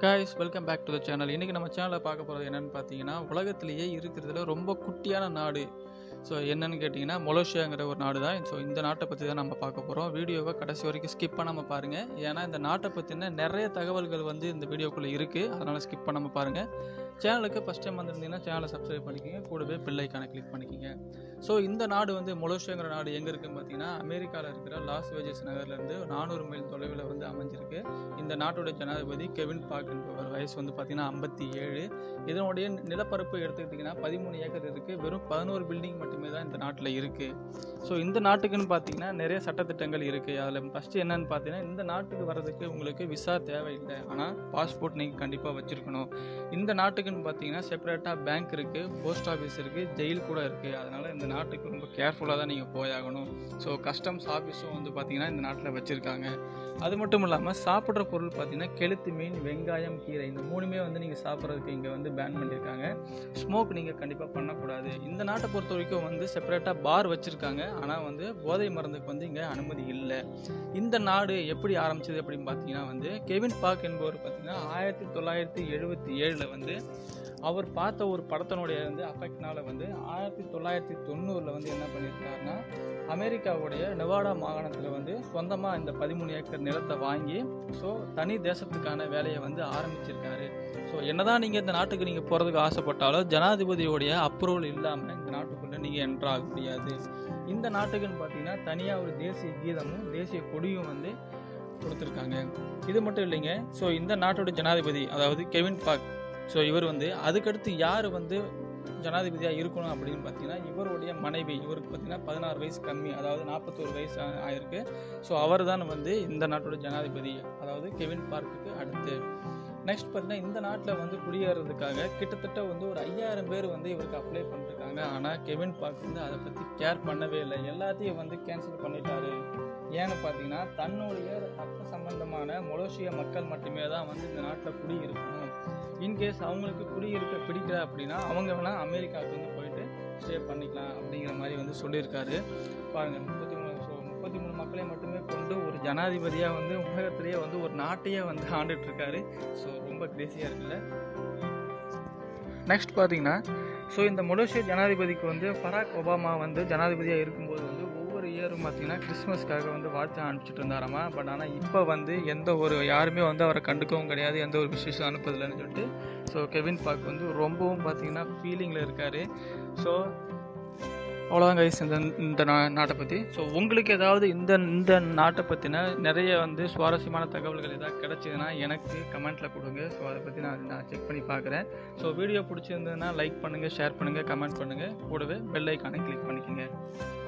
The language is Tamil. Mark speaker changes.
Speaker 1: guys welcome back to the channel இன்றைக்கி நம்ம சேனலில் பார்க்க போகிறது என்னென்னு பார்த்தீங்கன்னா உலகத்திலேயே இருக்கிறதுல ரொம்ப குட்டியான நாடு ஸோ என்னன்னு கேட்டிங்கன்னா மொலோஷியாங்கிற ஒரு நாடு தான் ஸோ இந்த நாட்டை பற்றி தான் நம்ம பார்க்க போகிறோம் வீடியோவை கடைசி வரைக்கும் ஸ்கிப் பண்ணாமல் பாருங்கள் ஏன்னா இந்த நாட்டை பற்றின நிறைய தகவல்கள் வந்து இந்த வீடியோக்குள்ளே இருக்குது அதனால் ஸ்கிப் பண்ணாமல் பாருங்கள் சேனலுக்கு ஃபஸ்ட் டைம் வந்திருந்தீங்கன்னா சேனலை சப்ஸ்கிரைப் பண்ணிக்கோங்க கூடவே பெல் ஐக்கானை கிளிக் பண்ணிக்கோங்க ஸோ இந்த நாடு வந்து மொலோஷியாங்கிற நாடு எங்கே இருக்குன்னு பார்த்தீங்கன்னா அமெரிக்காவில் இருக்கிற லாஸ் வேஜஸ் நகர்லேருந்து நானூறு மைல் தொலைவில் வந்து அமைஞ்சிருக்கு இந்த நாட்டோட ஜனாதிபதி கெவின் பார்க் என்பவர் வயசு வந்து பார்த்தீங்கன்னா ஐம்பத்தி ஏழு இதனுடைய நிலப்பரப்பு எடுத்துக்கிட்டிங்கன்னா பதிமூணு ஏக்கர் இருக்குது வெறும் பதினோரு பில்டிங் மட்டுமே தான் இந்த நாட்டில் இருக்குது ஸோ இந்த நாட்டுக்குன்னு பார்த்தீங்கன்னா நிறைய சட்டத்திட்டங்கள் இருக்குது அதில் ஃபஸ்ட்டு என்னன்னு பார்த்தீங்கன்னா இந்த நாட்டுக்கு வர்றதுக்கு உங்களுக்கு விசா தேவையில்லை ஆனால் பாஸ்போர்ட் நீங்கள் கண்டிப்பாக வச்சுருக்கணும் இந்த நாட்டுக்குன்னு பார்த்தீங்கன்னா செப்பரேட்டாக பேங்க் இருக்குது போஸ்ட் ஆஃபீஸ் இருக்குது ஜெயில் கூட இருக்குது அதனால் இந்த நாட்டுக்கு ரொம்ப கேர்ஃபுல்லாக தான் நீங்கள் போயாகணும் ஸோ கஸ்டம்ஸ் ஆஃபீஸும் வந்து பார்த்தீங்கன்னா இந்த நாட்டில் வச்சுருக்காங்க அது மட்டும் இல்லாமல் சாப்பிட்ற பொருள் பார்த்தீங்கன்னா கெளுத்து மீன் வெங்காயம் கீரை இந்த மூணுமே வந்து நீங்கள் சாப்பிட்றதுக்கு இங்கே வந்து பேன் பண்ணியிருக்காங்க ஸ்மோக் நீங்கள் கண்டிப்பாக பண்ணக்கூடாது இந்த நாட்டை பொறுத்த வரைக்கும் வந்து செப்பரேட்டாக பார் வச்சுருக்காங்க ஆனால் வந்து போதை மருந்துக்கு வந்து இங்கே அனுமதி இல்லை இந்த நாடு எப்படி ஆரம்பிச்சது அப்படின்னு பார்த்தீங்கன்னா வந்து கெவின் பார்க் என்பவர் பார்த்தீங்கன்னா ஆயிரத்தி தொள்ளாயிரத்தி எழுபத்தி ஏழில் வந்து அவர் பார்த்த ஒரு படத்தினுடைய வந்து அஃபெக்ட்னால வந்து ஆயிரத்தி தொள்ளாயிரத்தி தொண்ணூறில் வந்து என்ன பண்ணியிருக்காருன்னா அமெரிக்காவுடைய நெவாடா மாகாணத்தில் வந்து சொந்தமாக இந்த பதிமூணு ஏக்கர் நிலத்தை வாங்கி ஸோ தனி தேசத்துக்கான வேலையை வந்து ஆரம்பிச்சிருக்காரு ஸோ என்னதான் நீங்கள் இந்த நாட்டுக்கு நீங்கள் போகிறதுக்கு ஆசைப்பட்டாலும் ஜனாதிபதியோடைய அப்ரூவல் இல்லாமல் இந்த நாட்டுக்குள்ளே நீங்கள் என்ட்ரு ஆக முடியாது இந்த நாட்டுக்குன்னு பார்த்தீங்கன்னா தனியாக ஒரு தேசிய கீதமும் தேசிய கொடியும் வந்து கொடுத்துருக்காங்க இது மட்டும் இல்லைங்க ஸோ இந்த நாட்டோட ஜனாதிபதி அதாவது கெவின் பார்க் ஸோ இவர் வந்து அதுக்கடுத்து யார் வந்து ஜனாதிபதியாக இருக்கணும் அப்படின்னு பார்த்தீங்கன்னா இவருடைய மனைவி இவருக்கு பார்த்தீங்கன்னா பதினாறு வயசு கம்மி அதாவது நாற்பத்தோரு வயசு ஆ- ஆயிருக்கு ஸோ அவர் தான் வந்து இந்த நாட்டோட ஜனாதிபதி அதாவது கெவின் பார்க்குக்கு அடுத்து நெக்ஸ்ட் பார்த்தீங்கன்னா இந்த நாட்டில் வந்து குடியேறதுக்காக கிட்டத்தட்ட வந்து ஒரு ஐயாயிரம் பேர் வந்து இவருக்கு அப்ளை பண்ணிருக்காங்க ஆனால் கெவின் பார்க் வந்து அதை பற்றி கேர் பண்ணவே இல்லை எல்லாத்தையும் வந்து கேன்சல் பண்ணிட்டாரு ஏன்னு பார்த்தீங்கன்னா தன்னுடைய ரத்த சம்பந்தமான மொலோஷிய மக்கள் மட்டுமே தான் வந்து இந்த நாட்டில் குடியிருக்கணும் இன்கேஸ் அவங்களுக்கு குடியிருக்க பிடிக்கல அப்படின்னா அவங்க வேணால் அமெரிக்காவுக்கு வந்து போயிட்டு ஸ்டே பண்ணிக்கலாம் அப்படிங்கிற மாதிரி வந்து சொல்லியிருக்காரு பாருங்கள் முப்பத்தி மூணு ஸோ முப்பத்தி மூணு மக்களை மட்டுமே கொண்டு ஒரு ஜனாதிபதியாக வந்து உலகத்திலேயே வந்து ஒரு நாட்டையே வந்து ஆண்டுட்டு இருக்காரு ஸோ ரொம்ப கிரேசியாக இருக்குல்ல நெக்ஸ்ட் பார்த்தீங்கன்னா ஸோ இந்த மொலேசிய ஜனாதிபதிக்கு வந்து பராக் ஒபாமா வந்து ஜனாதிபதியாக இருக்கும்போது வந்து ஒவ்வொரு இயரும் பார்த்தீங்கன்னா கிறிஸ்மஸ்க்காக வந்து வாழ்த்து அனுப்பிச்சிட்டு இருந்தாராமா பட் ஆனால் இப்போ வந்து எந்த ஒரு யாருமே வந்து அவரை கண்டுக்கவும் கிடையாது எந்த ஒரு விசேஷம் அனுப்புதில்லைன்னு சொல்லிட்டு ஸோ கெவின் பார்க் வந்து ரொம்பவும் பார்த்தீங்கன்னா ஃபீலிங்கில் இருக்கார் ஸோ அவ்வளோதான் கைஸ் இந்த இந்த நா- நாட்டை பற்றி ஸோ உங்களுக்கு ஏதாவது இந்த இந்த நாட்டை பற்றின நிறைய வந்து சுவாரஸ்யமான தகவல்கள் ஏதாவது கிடச்சிதுன்னா எனக்கு கமெண்ட்டில் கொடுங்க ஸோ அதை பற்றி நான் நான் செக் பண்ணி பார்க்குறேன் ஸோ வீடியோ பிடிச்சிருந்ததுன்னா லைக் பண்ணுங்கள் ஷேர் பண்ணுங்கள் கமெண்ட் பண்ணுங்கள் கூடவே பெல் ஐக்கானை கிளிக் பண்ணிக்கோங்க